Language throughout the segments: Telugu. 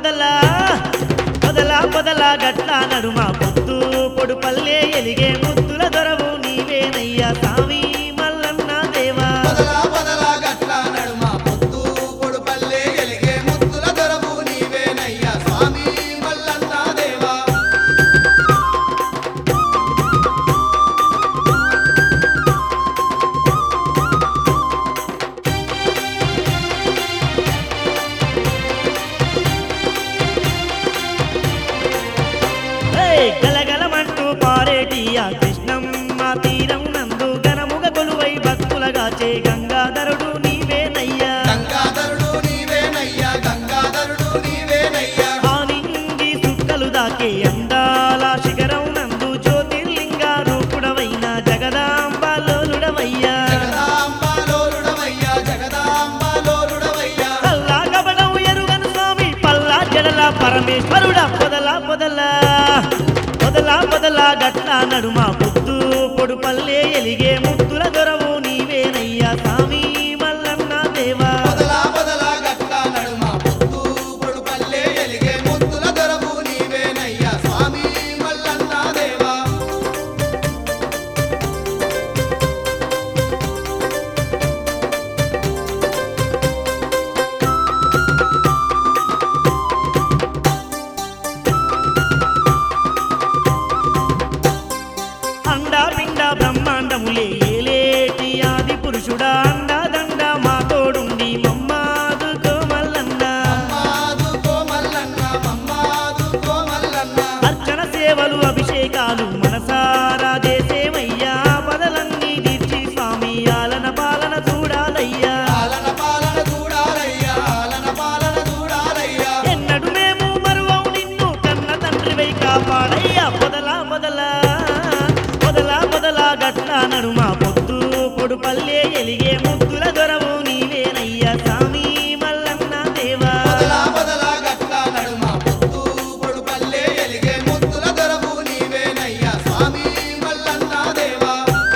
పొదల పొదల పొదల గట్ల నడుమ పొద్దు పొడు పల్లె ఎలిగే ముద్దుల దొరవు నీవేనయ్యా సామి మల్లన్న దేవా పొదలా పొదలా గట్ల నడుమ పొద్దు పొడుపల్లె ఎలిగే ముద్దుల దొరవు నీవేనయ్యా స్వామి మల్లన్న దేవా ఏయ్ గలగలమంటూ పారేటి ఆ కృష్ణమ్మ తీరం నందు గనముగ కొలువై భక్తులగాచే గంగాధరుడు నీవేనయ్యా గంగాధరుడు నీవేనయ్యా గంగాధరుడు నీవేనయ్యా ఆనింగి సుక్కలు దాకే అందాల శిఖరం నందు జ్యోతిర్లింగ రూపుడవైన జగదాంబాలోలుడవయ్యా జగదాంబాలోరుడవయ్యా జగదాంబాలోరుడవయ్యా కల్లా కపటం ఎరుగను స్వామి పల్లా జడల పరమేశ్వరుడా పొదల పొదల పొదల పొదల గట్ల నడుమ పొద్దు పొడు పల్లె ఎలిగే ముద్దుల దొరవు నీవేనయ్యా స్వామి మల్లన్న దేవా పొదలా పొదలా గట్ల నడుమ పొద్దు పొడుపల్లె ఎలిగే ముద్దుల దొరవు నీవేనయ్యా స్వామి మల్లన్న దేవా అండా పిండ బ్రహ్మాండములే ఏలేటి ఆది పురుషుడా అండా దండ మా తోడుండి మమ్మాదుకో మల్లన్న మమ్మాదుకో మల్లన్న మమ్మాదుకో మల్లన్న అర్చన సేవలు అభిషేకాలు మనసారా దేశేమయ్యా పదలన్నీ తీర్చి స్వామి ఆలన పాలన చూడాలయ్యా పాలన పాలన చూడాలయ్యా పాలన పాలన చూడాలయ్యా ఎన్నడు మేము మరువవు నిన్ను కన్న తండ్రివై కాపాడయ్యా పొదల పొదల పొదల పొదల గట్ల నడుమ పొద్దు పొడు పల్లె ఎలిగే ముద్దుల దొరవు నీవేనయ్యా స్వామి మల్లన్న దేవా పొదలా పొదలా గట్ల నడుమ పొద్దు పొడుపల్లె ఎలిగే ముద్దుల దొరవు నీవేనయ్యా స్వామి మల్లన్న దేవా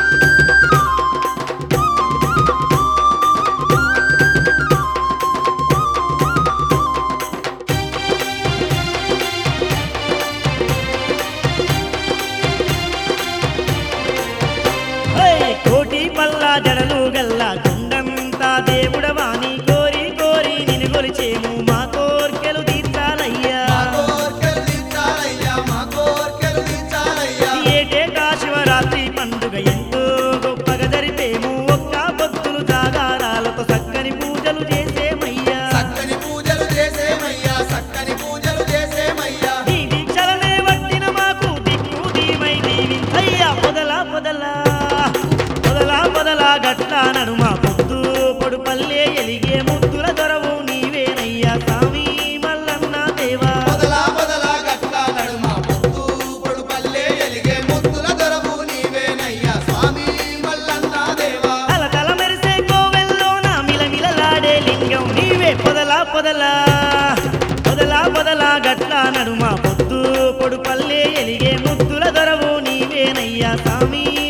హేయ్! కోటి పల్లా జడలు గల్లా గుండంతా దేవుడవాని కోరి కోరి నిన్ను కొలిచేము మా కోర్కెలు తీర్చాలయ్యా మా కోర్కెలు తీర్చాలయ్యా మా కోర్కెలు తీర్చాలయ్యా ఏటేటా శివరాత్రి పండుగ ఎంతో గొప్పగా జరిపేము ఒక్క భక్తులు జాగారాలతో చక్కని పూజలు చేసేమయ్యా చక్కని పూజలు చేసేమయ్యా చక్కని పూజలు చేసేమయ్యా ఈ దీక్షలనే వట్టిన మాకు దిక్కు దీమై దీవించయ్యా పొదల పొదల పొదల పొదల గట్ల నడుమ పొద్దు పొడు పల్లె ఎలిగే ముద్దుల దొరవు నీవేనయ్యా స్వామి మల్లన్న దేవా పొదలా పొదలా గట్ల నడుమ పొద్దు పొడుపల్లె ఎలిగే ముద్దుల దొరవు నీవేనయ్యా స్వామి మల్లన్న దేవా తలతల మెరిసే కోవెల్లోన మిలమిలలాడే లింగం నీవే పొదల పొదల పొదల పొదల గట్ల నడుమ పొద్దు పొడు పల్లె ఎలిగే ముద్దుల దొరవు నీవేనయ్యా స్వామి